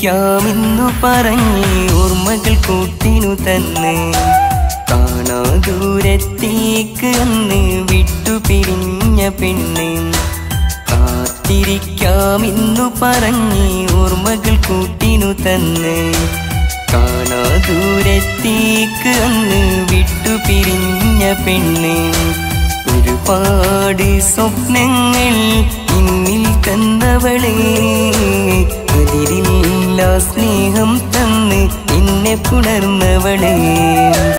കാത്തിരിക്കാമെന്നു പറഞ്ഞ് ഓർമ്മകൾ കൂട്ടിനു തന്നെ കാണാ ദൂരത്തേക്ക് അന്ന് വിട്ടുപിരിഞ്ഞ പെണ്ണ് കാത്തിരിക്കാമെന്നു പറഞ്ഞ് ഓർമ്മകൾ കൂട്ടിനു തന്നെ കാണാ ദൂരത്തേക്ക് അന്ന് വിട്ടുപിരിഞ്ഞ പെണ്ണ് ഒരുപാട് സ്വപ്നങ്ങൾ ഇന്നിൽ തന്നവളെ അതിരില്ല സ്നേഹം തന്ന് എന്നെ പുണർന്നവളെ